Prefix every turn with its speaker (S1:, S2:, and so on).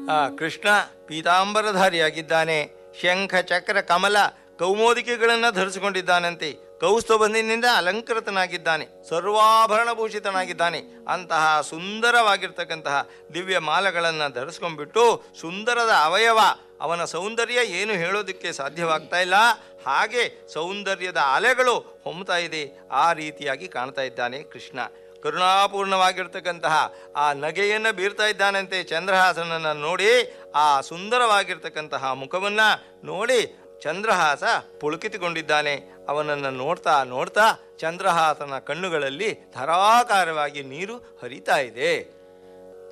S1: ಆ ಕೃಷ್ಣ ಪೀತಾಂಬರಧಾರಿಯಾಗಿದ್ದಾನೆ ಶಂಖ ಚಕ್ರ ಕಮಲ ಕೌಮೋದಿಕೆಗಳನ್ನು ಧರಿಸಿಕೊಂಡಿದ್ದಾನಂತೆ ಕೌಸ್ತುಭನಿಂದ ಅಲಂಕೃತನಾಗಿದ್ದಾನೆ ಸರ್ವಾಭರಣ ಭೂಷಿತನಾಗಿದ್ದಾನೆ ಅಂತಹ ಸುಂದರವಾಗಿರ್ತಕ್ಕಂತಹ ದಿವ್ಯ ಮಾಲೆಗಳನ್ನು ಧರಿಸ್ಕೊಂಡ್ಬಿಟ್ಟು ಸುಂದರದ ಅವಯವ ಅವನ ಸೌಂದರ್ಯ ಏನು ಹೇಳೋದಕ್ಕೆ ಸಾಧ್ಯವಾಗ್ತಾ ಇಲ್ಲ ಹಾಗೆ ಸೌಂದರ್ಯದ ಅಲೆಗಳು ಹೊಮ್ತಾ ಇದೆ ಆ ರೀತಿಯಾಗಿ ಕಾಣ್ತಾ ಇದ್ದಾನೆ ಕೃಷ್ಣ ಕರುಣಾಪೂರ್ಣವಾಗಿರ್ತಕ್ಕಂತಹ ಆ ನಗೆಯನ್ನು ಬೀರ್ತಾ ಇದ್ದಾನಂತೆ ಚಂದ್ರಹಾಸನನ್ನು ನೋಡಿ ಆ ಸುಂದರವಾಗಿರ್ತಕ್ಕಂತಹ ಮುಖವನ್ನು ನೋಡಿ ಚಂದ್ರಹಾಸ ಪುಳುಕಿತುಕೊಂಡಿದ್ದಾನೆ ಅವನನ್ನು ನೋಡ್ತಾ ನೋಡ್ತಾ ಚಂದ್ರಹಾಸನ ಕಣ್ಣುಗಳಲ್ಲಿ ಧಾರಾಕಾರವಾಗಿ ನೀರು ಹರಿತಾ ಇದೆ